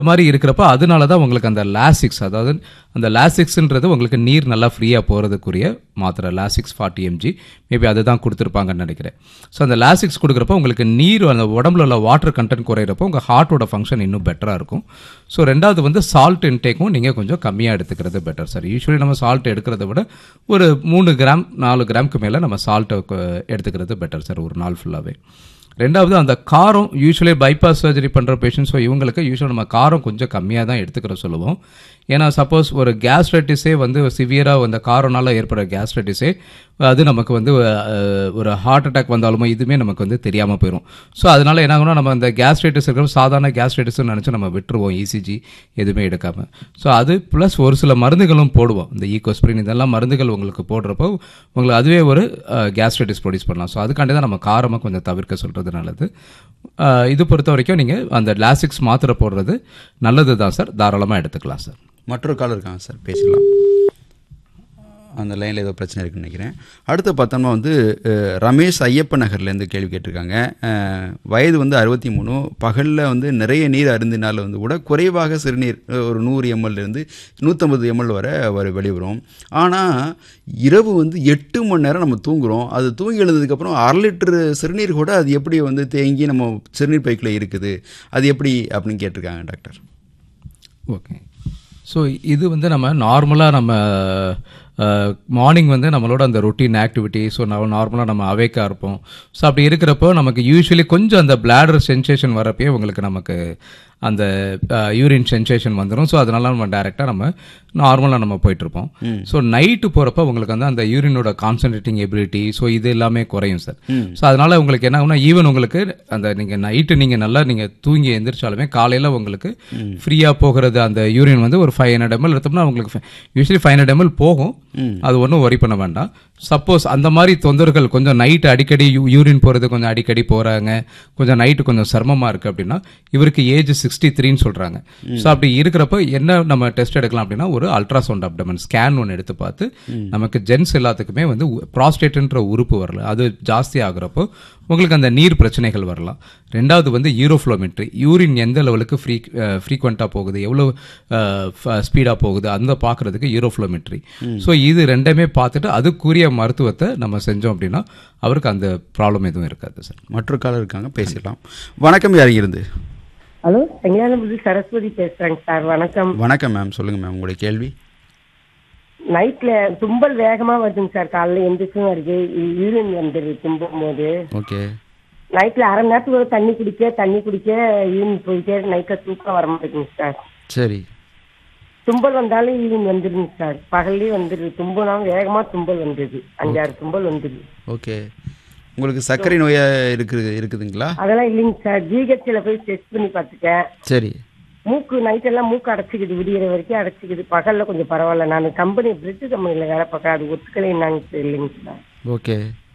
இந்த மாதிரி இருக்கிறப்ப அதனால தான் உங்களுக்கு அந்த லாசிக்ஸ் அதாவது அந்த லாசிக்ஸ்ன்றது உங்களுக்கு நீர் நல்லா ஃப்ரீயாக போகிறதுக்குரிய மாத்திரை லாசிக்ஸ் ஃபார்ட்டி எம்ஜி மேபி அதுதான் கொடுத்துருப்பாங்கன்னு நினைக்கிறேன் ஸோ அந்த லாசிக்ஸ் கொடுக்குறப்ப உங்களுக்கு நீர் அந்த உடம்புல உள்ள வாட்டர் கண்டென்ட் குறையிறப்போ உங்கள் ஹார்ட்டோட ஃபங்க்ஷன் இன்னும் பெட்டராக இருக்கும் ஸோ ரெண்டாவது வந்து சால்ட் இன்டேக்கும் நீங்கள் கொஞ்சம் கம்மியாக எடுத்துக்கிறது பெட்டர் சார் யூஸ்வலி நம்ம சால்ட் எடுக்கிறத விட ஒரு மூணு கிராம் நாலு கிராம்க்கு மேலே நம்ம சால்ட்டை எடுத்துக்கிறது பெட்டர் சார் ஒரு நாள் ஃபுல்லாகவே ரெண்டாவது அந்த காரம் யூஸ்வலி பைபாஸ் சர்ஜரி பண்ணுற பேஷண்ட்ஸோ இவங்களுக்கு யூஸ்வலாக நம்ம காரம் கொஞ்சம் கம்மியாக தான் எடுத்துக்கிற சொல்லுவோம் ஏன்னா சப்போஸ் ஒரு கேஸ்ட்ரைட்டிஸே வந்து சிவியராக அந்த காரனால ஏற்படுற கேஸ்ட்ரைட்டிஸே அது நமக்கு வந்து அஹ், ஒரு ஹார்ட் அட்டாக் வந்தாலுமோ இதுவுமே நமக்கு வந்து தெரியாமல் போயிடும் ஸோ அதனால என்ன ஆகும்னா நம்ம அந்த கேஸ்ட்ரைட்டிஸ் இருக்கிற சாதாரண கேஸ்ட்ரைட்டிஸ்னு நினச்சி நம்ம விட்டுருவோம் இசிஜி எதுவுமே எடுக்காமல் ஸோ அது ப்ளஸ் ஒரு சில மருந்துகளும் போடுவோம் இந்த ஈகோஸ்பிரின் இதெல்லாம் மருந்துகள் உங்களுக்கு போடுறப்போ உங்களுக்கு அதுவே ஒரு கேஸ்ட்ரைட்டிஸ் ப்ரொடியூஸ் பண்ணலாம் ஸோ அதுக்காண்டி தான் நம்ம காரமாக கொஞ்சம் தவிர்க்க சொல்கிறது நல்லது அஹ், இது பொறுத்த வரைக்கும் நீங்கள் அந்த லாசிக்ஸ் மாத்திரை போடுறது நல்லது தான் சார் தாராளமாக எடுத்துக்கலாம் சார் மற்றொரு கால் இருக்காங்க சார் பேசலாம் அந்த லைனில் ஏதோ பிரச்சனை இருக்குன்னு நினைக்கிறேன் அடுத்து பார்த்தோம்னா வந்து அஹ், ரமேஷ் ஐயப்ப நகர்லேருந்து கேள்வி கேட்டிருக்காங்க அஹ், வயது வந்து அறுபத்தி மூணு பகலில் வந்து நிறைய நீர் அருந்தினால வந்து கூட குறைவாக சிறுநீர் அஹ், ஒரு நூறு எம்எல்லேருந்து நூற்றம்பது எம்எல் வரை வர வெளிவரும் ஆனால் இரவு வந்து எட்டு மணி நேரம் நம்ம தூங்குறோம் அது தூங்கி எழுந்ததுக்கப்புறம் அரை லிட்டரு சிறுநீர் கூட அது எப்படி வந்து தேங்கி நம்ம சிறுநீர் பைக்கில் இருக்குது அது எப்படி அப்படின்னு கேட்டிருக்காங்க டாக்டர் ஓகே ஸோ இது வந்து நம்ம நார்மலாக நம்ம மார்னிங் வந்து நம்மளோட அந்த ரொட்டீன் ஆக்டிவிட்டி ஸோ நம்ம நார்மலாக நம்ம அவேக்காக இருப்போம் ஸோ அப்படி இருக்கிறப்போ நமக்கு யூஸ்வலி கொஞ்சம் அந்த பிளாடர் சென்சேஷன் வரப்பயே உங்களுக்கு நமக்கு அந்த யூரின் சென்சேஷன் வந்துடும் ஸோ அதனால நம்ம டைரெக்டாக நம்ம நார்மலாக நம்ம போயிட்டுருப்போம் ஸோ நைட்டு போகிறப்ப உங்களுக்கு வந்து அந்த யூரினோட கான்சன்ட்ரேட்டிங் எபிலிட்டி ஸோ இது எல்லாமே குறையும் சார் ஸோ அதனால உங்களுக்கு என்ன ஆகும்னா ஈவன் உங்களுக்கு அந்த நீங்கள் நைட்டு நீங்கள் நல்லா நீங்கள் தூங்கி எந்திரிச்சாலுமே காலையில் உங்களுக்கு ஃப்ரீயாக போகிறது அந்த யூரின் வந்து ஒரு ஃபைவ் ஹண்ட்ரட் எம்எல் எடுத்தோம்னா உங்களுக்கு யூஸ்வலி ஃபைவ் ஹண்ட்ரட் எம்எல் போகும் அது ஒன்றும் ஒரி பண்ண வேண்டாம் சப்போஸ் அந்த மாதிரி தொந்தரவுகள் கொஞ்சம் நைட்டு அடிக்கடி யூரின் போகிறது கொஞ்சம் அடிக்கடி போகிறாங்க கொஞ்சம் நைட்டு கொஞ்சம் சிரமமாக இருக்குது அப்படின்னா இவருக்கு ஏஜ் சிக்ஸ்டி த்ரீன்னு சொல்கிறாங்க ஸோ அப்படி இருக்கிறப்ப என்ன நம்ம டெஸ்ட் எடுக்கலாம் அப்படின்னா ஒரு அல்ட்ராசவுண்ட் அப்டமன் ஸ்கேன் ஒன்று எடுத்து பார்த்து நமக்கு ஜென்ஸ் எல்லாத்துக்குமே வந்து ப்ராஸ்டேட்ன்ற உறுப்பு வரல அது ஜாஸ்தி ஆகுறப்போ உங்களுக்கு அந்த நீர் பிரச்சனைகள் வரலாம் ரெண்டாவது வந்து யூரோஃப்ளோமெட்ரி யூரின் எந்த லெவலுக்கு ஃப்ரீ ஃப்ரீக்வெண்ட்டாக போகுது எவ்வளோ ஸ்பீடாக போகுது அந்த பார்க்குறதுக்கு யூரோஃப்ளோமெட்ரி ஸோ இது ரெண்டுமே பார்த்துட்டு அதுக்குரிய மருத்துவத்தை நம்ம செஞ்சோம் அப்படின்னா அவருக்கு அந்த ப்ராப்ளம் எதுவும் இருக்காது சார் மற்றொரு காலர் இருக்காங்க பேசிடலாம் வணக்கம் யார் இருந்து ஹலோ செங்கலானபுரி சரஸ்வதி பேசுறேங்க சார் வணக்கம் வணக்கம் மேம் சொல்லுங்க மேம் உங்களுடைய கேள்வி நைட்ல தும்பல் வேகமா வருதுங்க சார் காலைல எந்திரிச்சும் வருது யூரின் வந்துடுது தும்பும் போது ஓகே நைட்ல அரை மணி நேரத்துக்கு ஒரு தண்ணி குடிக்க தண்ணி குடிக்க யூரின் போயிட்டே நைட்ல தூக்கம் வர மாட்டேங்குங்க சார் சரி தும்பல் வந்தாலும் யூரின் வந்துடுங்க சார் பகல்லையும் வந்துடுது தும்புனாலும் வேகமா தும்பல் வந்துடுது அஞ்சாறு தும்பல் வந்துடுது ஓகே உங்களுக்கு சர்க்கரை நோயா இருக்குது இருக்குதுங்களா அதெல்லாம் இல்லைங்க சார் ஜிஹெச்ல போய் டெஸ்ட் பண்ணி பார்த்துட்டேன் சரி மூக்கு நைட் எல்லாம் மூக்கு அடைச்சிக்குது விடியற வரைக்கும் அடைச்சிக்குது பகல்ல கொஞ்சம் பரவாயில்ல நான் கம்பெனி பிரிட்ஜ் கம்பெனில வேலை பார்க்க அது ஒத்துக்கலை என்னங்க இல்லைங்க சார் ஓகே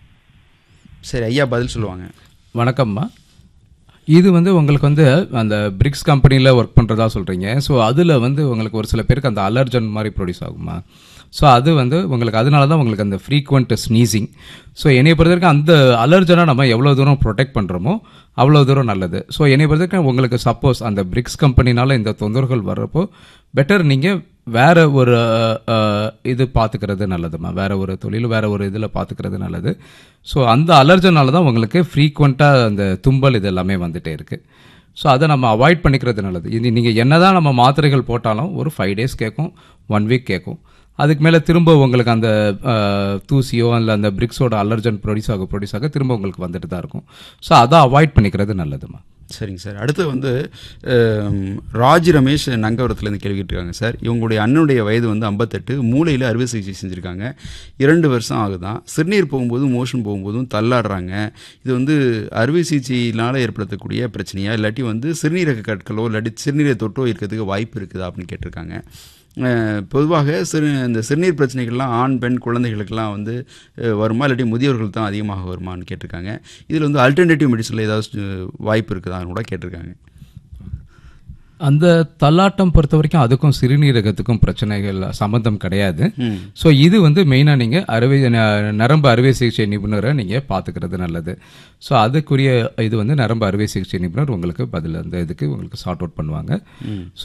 சரி ஐயா பதில் சொல்லுவாங்க வணக்கம்மா இது வந்து உங்களுக்கு வந்து அந்த பிரிக்ஸ் கம்பெனியில் ஒர்க் பண்ணுறதா சொல்கிறீங்க ஸோ அதில் வந்து உங்களுக்கு ஒரு சில பேருக்கு அந்த அலர்ஜன் மாதிரி ப்ரொடியூஸ் ஆகுமா ஸோ அது வந்து உங்களுக்கு அதனால தான் உங்களுக்கு அந்த ஃப்ரீக்வெண்ட் ஸ்னீசிங் ஸோ என்னை பொறுத்த வரைக்கும் அந்த அலர்ஜனை நம்ம எவ்வளோ தூரம் ப்ரொடெக்ட் பண்ணுறோமோ அவ்வளோ தூரம் நல்லது ஸோ என்னை பொறுத்த வரைக்கும் உங்களுக்கு சப்போஸ் அந்த பிரிக்ஸ் கம்பெனினால இந்த தொந்தரவுகள் வர்றப்போ பெட்டர் நீங்கள் வேற ஒரு அஹ், இது பார்த்துக்கிறது நல்லதுமா வேற ஒரு தொழில் வேற ஒரு இதில் பார்த்துக்கிறது நல்லது ஸோ அந்த அலர்ஜனால தான் உங்களுக்கு ஃப்ரீக்வெண்ட்டாக அந்த தும்பல் இது எல்லாமே வந்துட்டே இருக்கு ஸோ அதை நம்ம அவாய்ட் பண்ணிக்கிறது நல்லது இது நீங்கள் என்னதான் நம்ம மாத்திரைகள் போட்டாலும் ஒரு ஃபைவ் டேஸ் கேட்கும் ஒன் வீக் கேட்கும் அதுக்கு மேலே திரும்ப உங்களுக்கு அந்த அஹ், தூசியோ இல்லை அந்த பிரிக்ஸோட அலர்ஜன் ப்ரொடியூஸ் ஆக ப்ரொடியூஸ் ஆக திரும்ப உங்களுக்கு வந்துட்டு தான் இருக்கும் ஸோ அதை அவாய்ட் பண்ணிக்கிறது நல்லதுமா சரிங்க சார் அடுத்து வந்து அம், ராஜ் ரமேஷ் நங்கவரத்துலேருந்து கேள்வி கேட்டிருக்காங்க சார் இவங்களுடைய அண்ணனுடைய வயது வந்து ஐம்பத்தெட்டு மூளையில் அறுவை சிகிச்சை செஞ்சுருக்காங்க இரண்டு வருஷம் ஆகுதான் சிறுநீர் போகும்போதும் மோஷன் போகும்போதும் தள்ளாடுறாங்க இது வந்து அறுவை சிகிச்சையினால் ஏற்படுத்தக்கூடிய பிரச்சனையா இல்லாட்டி வந்து சிறுநீரக கற்களோ இல்லாட்டி சிறுநீரை தொட்டோ இருக்கிறதுக்கு வாய்ப்பு இருக்குதா அப்படின்னு கேட்டிருக்காங்க அஹ், பொதுவாக சிறு இந்த சிறுநீர் பிரச்சனைகள்லாம் ஆண் பெண் குழந்தைகளுக்கெல்லாம் வந்து அஹ், வருமா இல்லாட்டி முதியோர்கள் தான் அதிகமாக வருமான்னு கேட்டிருக்காங்க இதில் வந்து அல்டர்னேட்டிவ் மெடிசனில் ஏதாவது அஹ், வாய்ப்பு இருக்குதான்னு கூட கேட்டிருக்காங்க அந்த தள்ளாட்டம் பொறுத்த வரைக்கும் அதுக்கும் சிறுநீரகத்துக்கும் பிரச்சனைகள் சம்மந்தம் கிடையாது ம் ஸோ இது வந்து மெயினாக நீங்கள் அறுவை ந- நரம்பு அறுவை சிகிச்சை நிபுணரை நீங்கள் பார்த்துக்கிறது நல்லது ஸோ அதுக்குரிய இது வந்து நரம்பு அறுவை சிகிச்சை நிபுணர் உங்களுக்கு பதில் அந்த இதுக்கு உங்களுக்கு சார்ட் அவுட் பண்ணுவாங்க ம்